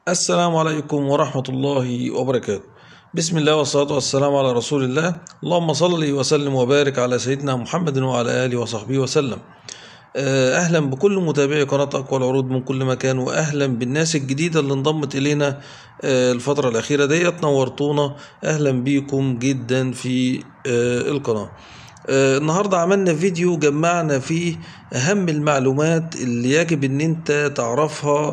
السلام عليكم ورحمة الله وبركاته بسم الله والصلاة والسلام على رسول الله اللهم صل وسلم وبارك على سيدنا محمد وعلى آله وصحبه وسلم آه، أهلا بكل متابعي قناة أقوى العروض من كل مكان وأهلا بالناس الجديدة اللي انضمت إلينا آه، الفترة الأخيرة ديت نورتونا أهلا بيكم جدا في آه، القناة آه، النهاردة عملنا فيديو جمعنا فيه أهم المعلومات اللي يجب إن أنت تعرفها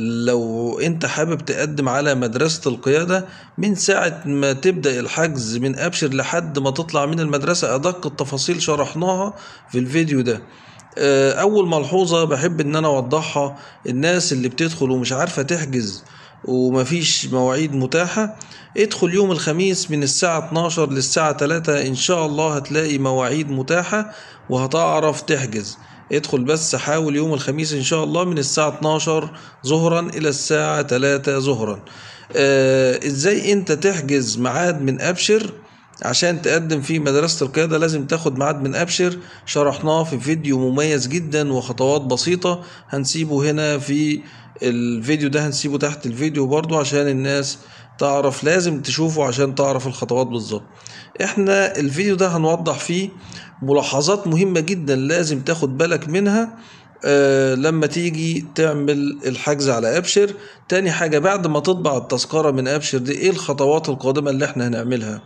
لو أنت حابب تقدم على مدرسة القيادة من ساعة ما تبدأ الحجز من أبشر لحد ما تطلع من المدرسة أدق التفاصيل شرحناها في الفيديو ده آه، أول ملحوظة بحب إن أنا أوضحها الناس اللي بتدخل ومش عارفة تحجز ومفيش مواعيد متاحة ادخل يوم الخميس من الساعة 12 للساعة 3 إن شاء الله هتلاقي مواعيد متاحة وهتعرف تحجز ادخل بس حاول يوم الخميس إن شاء الله من الساعة 12 ظهرا إلى الساعة 3 ظهرا آه إزاي أنت تحجز ميعاد من أبشر عشان تقدم في مدرسة القيادة لازم تاخد ميعاد من أبشر شرحناه في فيديو مميز جدا وخطوات بسيطة هنسيبه هنا في الفيديو ده هنسيبه تحت الفيديو برضو عشان الناس تعرف لازم تشوفه عشان تعرف الخطوات بالظبط احنا الفيديو ده هنوضح فيه ملاحظات مهمة جدا لازم تاخد بالك منها آه لما تيجي تعمل الحجز على ابشر تاني حاجة بعد ما تطبع التذكرة من ابشر دي ايه الخطوات القادمة اللي احنا هنعملها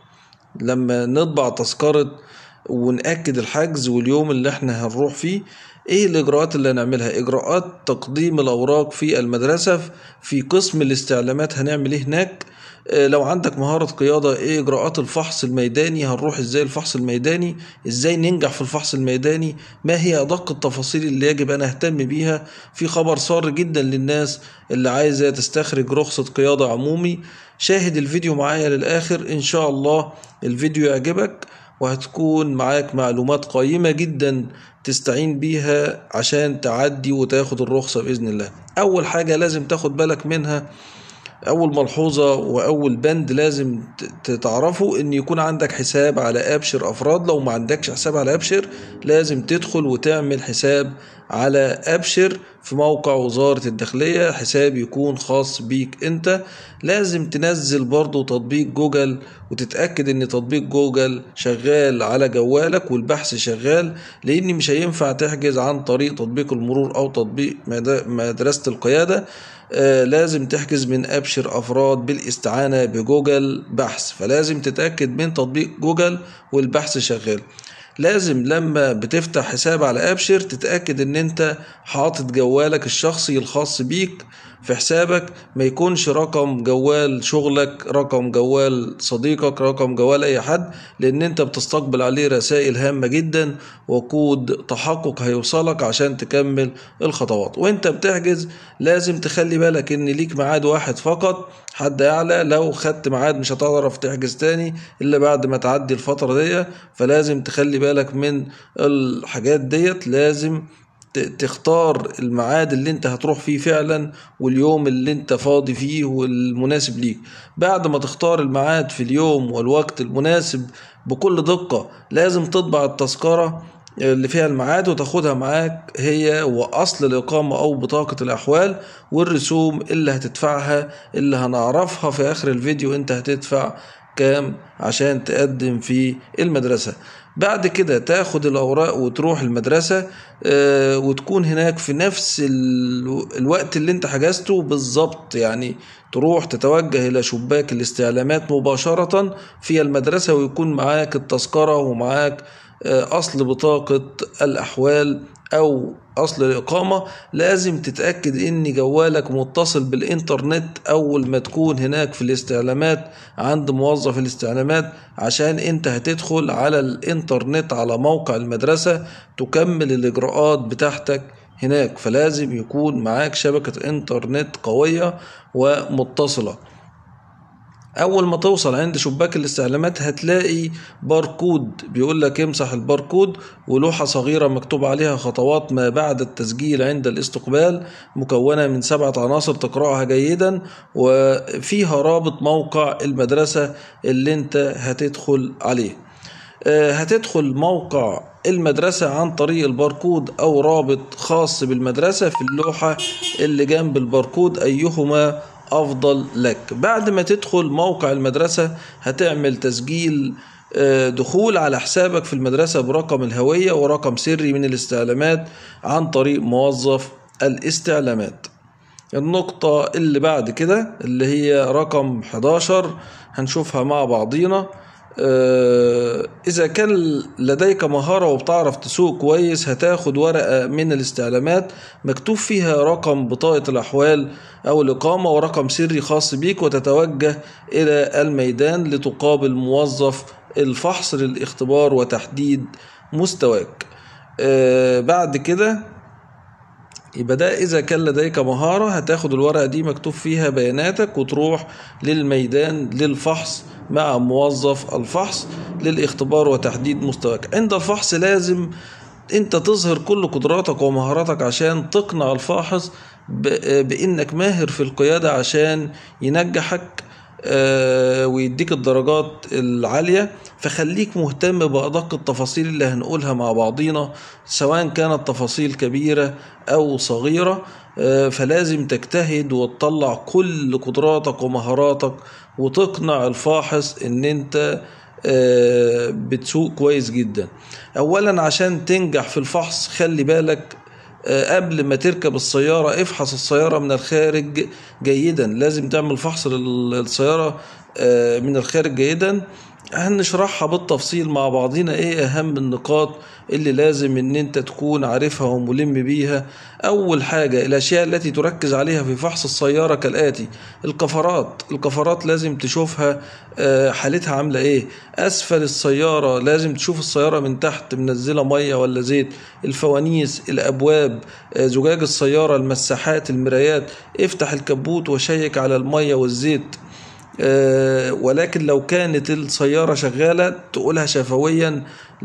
لما نطبع تذكرة ونأكد الحجز واليوم اللي احنا هنروح فيه ايه الاجراءات اللي هنعملها اجراءات تقديم الاوراق في المدرسة في قسم الاستعلامات هنعمل ايه هناك اه لو عندك مهارة قيادة ايه اجراءات الفحص الميداني هنروح ازاي الفحص الميداني ازاي ننجح في الفحص الميداني ما هي ادق التفاصيل اللي يجب ان اهتم بيها في خبر سار جدا للناس اللي عايزة تستخرج رخصة قيادة عمومي شاهد الفيديو معايا للاخر ان شاء الله الفيديو يعجبك وهتكون معاك معلومات قيمة جدا تستعين بيها عشان تعدي وتاخد الرخصة بإذن الله أول حاجة لازم تاخد بالك منها أول ملحوظة وأول بند لازم تعرفه إن يكون عندك حساب على أبشر أفراد لو ما عندكش حساب على أبشر لازم تدخل وتعمل حساب على أبشر في موقع وزارة الداخلية حساب يكون خاص بيك أنت لازم تنزل برضو تطبيق جوجل وتتأكد إن تطبيق جوجل شغال على جوالك والبحث شغال لأن مش هينفع تحجز عن طريق تطبيق المرور أو تطبيق مدرسة القيادة آه لازم تحجز من أبشر أفراد بالاستعانة بجوجل بحث فلازم تتأكد من تطبيق جوجل والبحث شغال لازم لما بتفتح حساب على ابشر تتاكد ان انت حاطط جوالك الشخصي الخاص بيك في حسابك ما يكونش رقم جوال شغلك رقم جوال صديقك رقم جوال اي حد لان انت بتستقبل عليه رسائل هامه جدا وكود تحقق هيوصلك عشان تكمل الخطوات وانت بتحجز لازم تخلي بالك ان ليك ميعاد واحد فقط حد اعلى لو خدت ميعاد مش هتعرف تحجز تاني الا بعد ما تعدي الفتره دي فلازم تخلي بالك من الحاجات ديت لازم تختار الميعاد اللي انت هتروح فيه فعلا واليوم اللي انت فاضي فيه والمناسب ليك بعد ما تختار الميعاد في اليوم والوقت المناسب بكل دقة لازم تطبع التذكرة اللي فيها الميعاد وتاخدها معاك هي وأصل الإقامة أو بطاقة الأحوال والرسوم اللي هتدفعها اللي هنعرفها في آخر الفيديو أنت هتدفع كام عشان تقدم في المدرسة بعد كده تاخد الأوراق وتروح المدرسة آه وتكون هناك في نفس الوقت اللي انت حجزته بالظبط يعني تروح تتوجه إلى شباك الاستعلامات مباشرة في المدرسة ويكون معاك التذكرة ومعاك آه أصل بطاقة الأحوال أو أصل الإقامة لازم تتأكد إن جوالك متصل بالإنترنت أول ما تكون هناك في الاستعلامات عند موظف الاستعلامات عشان أنت هتدخل على الإنترنت على موقع المدرسة تكمل الإجراءات بتاعتك هناك فلازم يكون معاك شبكة إنترنت قوية ومتصلة اول ما توصل عند شباك الاستعلامات هتلاقي باركود بيقول لك امسح الباركود ولوحة صغيرة مكتوب عليها خطوات ما بعد التسجيل عند الاستقبال مكونة من سبعة عناصر تقرأها جيدا وفيها رابط موقع المدرسة اللي انت هتدخل عليه هتدخل موقع المدرسة عن طريق الباركود أو رابط خاص بالمدرسة في اللوحة اللي جنب الباركود أيهما أفضل لك بعد ما تدخل موقع المدرسة هتعمل تسجيل آه، دخول على حسابك في المدرسة برقم الهوية ورقم سري من الاستعلامات عن طريق موظف الاستعلامات النقطة اللي بعد كده اللي هي رقم 11 هنشوفها مع بعضينا آه، إذا كان لديك مهارة وبتعرف تسوق كويس هتاخد ورقة من الاستعلامات مكتوب فيها رقم بطاقة الأحوال أو الإقامة ورقم سري خاص بيك وتتوجه إلى الميدان لتقابل موظف الفحص للاختبار وتحديد مستواك آه، بعد كده يبقى ده إذا كان لديك مهارة هتاخد الورقة دي مكتوب فيها بياناتك وتروح للميدان للفحص مع موظف الفحص للاختبار وتحديد مستواك عند الفحص لازم انت تظهر كل قدراتك ومهاراتك عشان تقنع الفاحص بانك ماهر في القيادة عشان ينجحك آه، ويديك الدرجات العالية فخليك مهتم بأدق التفاصيل اللي هنقولها مع بعضينا سواء كانت تفاصيل كبيرة أو صغيرة آه، فلازم تجتهد وتطلع كل قدراتك ومهاراتك وتقنع الفاحص ان انت آه، بتسوق كويس جدا اولا عشان تنجح في الفحص خلي بالك آه، قبل ما تركب السيارة افحص السيارة من الخارج جيدا لازم تعمل فحص للسيارة آه، من الخارج جيدا هنشرحها بالتفصيل مع بعضنا ايه اهم النقاط اللي لازم ان انت تكون عارفها وملم بيها اول حاجة الاشياء التي تركز عليها في فحص السيارة كالاتي الكفرات الكفرات لازم تشوفها آه، حالتها عاملة ايه اسفل السيارة لازم تشوف السيارة من تحت منزلة مية ولا زيت الفوانيس الابواب آه، زجاج السيارة المساحات المرايات افتح الكبوت وشيك على المية والزيت آه، ولكن لو كانت السيارة شغالة تقولها شفويا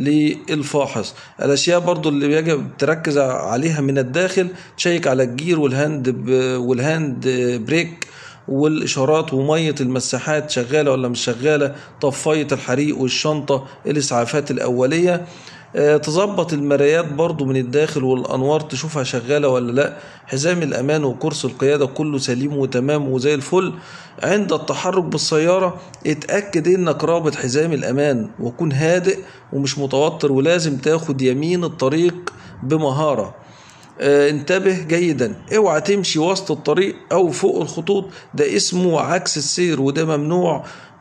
للفاحص الأشياء برضو اللي يجب تركز عليها من الداخل تشيك على الجير والهاند والهاند بريك والإشارات ومية المساحات شغالة ولا مش شغالة طفاية الحريق والشنطة الإسعافات الأولية آه، تظبط المرايات برضو من الداخل والانوار تشوفها شغاله ولا لا حزام الامان وكرسي القياده كله سليم وتمام وزي الفل عند التحرك بالسياره اتاكد انك رابط حزام الامان وكن هادئ ومش متوتر ولازم تاخد يمين الطريق بمهاره آه، انتبه جيدا اوعى تمشي وسط الطريق او فوق الخطوط ده اسمه عكس السير وده ممنوع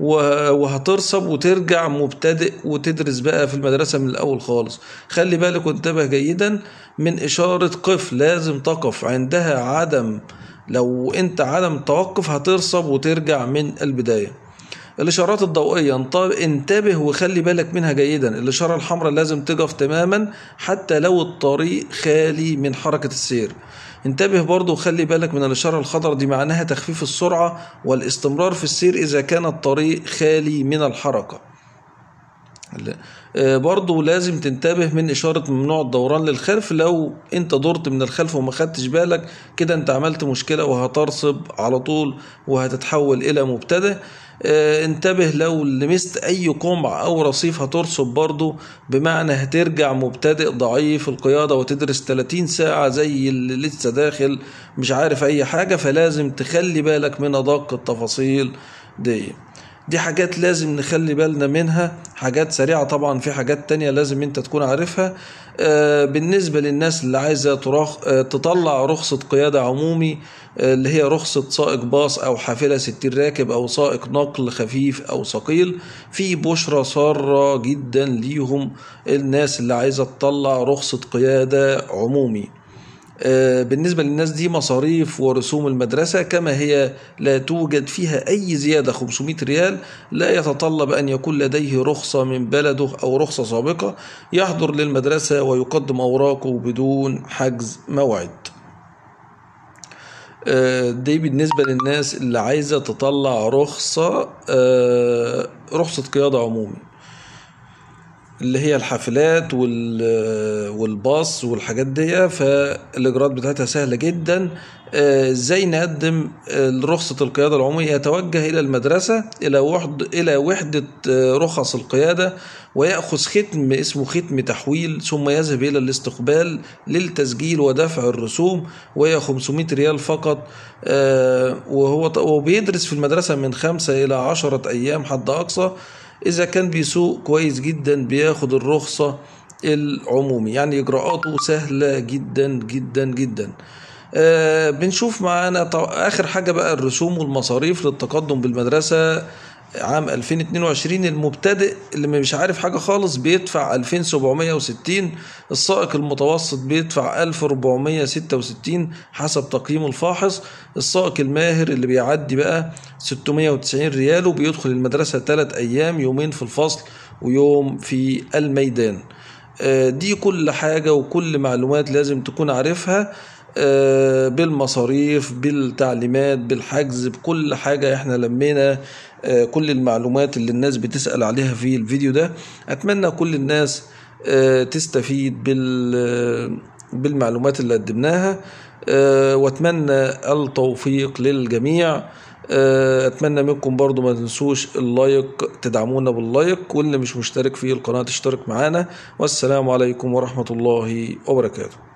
وهترسب وترجع مبتدئ وتدرس بقى في المدرسة من الأول خالص خلي بالك وانتبه جيدا من إشارة قف لازم تقف عندها عدم لو انت عدم توقف هترسب وترجع من البداية الإشارات الضوئية انتبه وخلي بالك منها جيدا الإشارة الحمراء لازم تقف تماما حتى لو الطريق خالي من حركة السير انتبه برضو وخلي بالك من الإشارة الخضراء دي معناها تخفيف السرعة والاستمرار في السير إذا كان الطريق خالي من الحركة آه، برضو لازم تنتبه من إشارة ممنوع الدوران للخلف لو أنت دورت من الخلف وما خدتش بالك كده أنت عملت مشكلة وهترصب على طول وهتتحول إلى مبتدئ آه، انتبه لو لمست اي قمع او رصيف هترصب برضو بمعنى هترجع مبتدئ ضعيف القيادة وتدرس 30 ساعة زي اللي لسه داخل مش عارف اي حاجة فلازم تخلي بالك من ادق التفاصيل دي دي حاجات لازم نخلي بالنا منها حاجات سريعة طبعا في حاجات تانية لازم انت تكون عارفها آه، بالنسبة للناس اللي عايزة آه، تطلع رخصة قيادة عمومي آه، اللي هي رخصة سائق باص أو حافلة ستين راكب أو سائق نقل خفيف أو ثقيل في بشرة سارة جدا ليهم الناس اللي عايزة تطلع رخصة قيادة عمومي آه، بالنسبة للناس دي مصاريف ورسوم المدرسة كما هي لا توجد فيها أي زيادة 500 ريال لا يتطلب أن يكون لديه رخصة من بلده أو رخصة سابقة يحضر للمدرسة ويقدم أوراقه بدون حجز موعد آه، دي بالنسبة للناس اللي عايزة تطلع رخصة آه، رخصة قيادة عمومي اللي هي الحافلات وال- والباص والحاجات دي فالاجراءات بتاعتها سهله جدا آه، ازاي نقدم آه، رخصه القياده العموميه يتوجه الى المدرسه الى وحد الى وحده آه، رخص القياده وياخذ ختم اسمه ختم تحويل ثم يذهب الى الاستقبال للتسجيل ودفع الرسوم وهي 500 ريال فقط آه، وهو وبيدرس في المدرسه من خمسة الى عشرة ايام حد اقصى إذا كان بيسوق كويس جدا بياخد الرخصة العمومي يعني إجراءاته سهلة جدا جدا جدا آه بنشوف معانا ط- آخر حاجة بقى الرسوم والمصاريف للتقدم بالمدرسة عام 2022 المبتدئ اللي مش عارف حاجة خالص بيدفع 2760 السائق المتوسط بيدفع 1466 حسب تقييم الفاحص السائق الماهر اللي بيعدي بقى 690 ريال وبيدخل المدرسة 3 أيام يومين في الفصل ويوم في الميدان آه، دي كل حاجة وكل معلومات لازم تكون عارفها آه، بالمصاريف بالتعليمات بالحجز بكل حاجة احنا لمينا آه، كل المعلومات اللي الناس بتسأل عليها في الفيديو ده أتمنى كل الناس آه، تستفيد بال بالمعلومات اللي قدمناها آه، واتمنى التوفيق للجميع آه، اتمنى منكم برضو ما تنسوش اللايك تدعمونا باللايك واللي مش مشترك في القناة تشترك معانا والسلام عليكم ورحمة الله وبركاته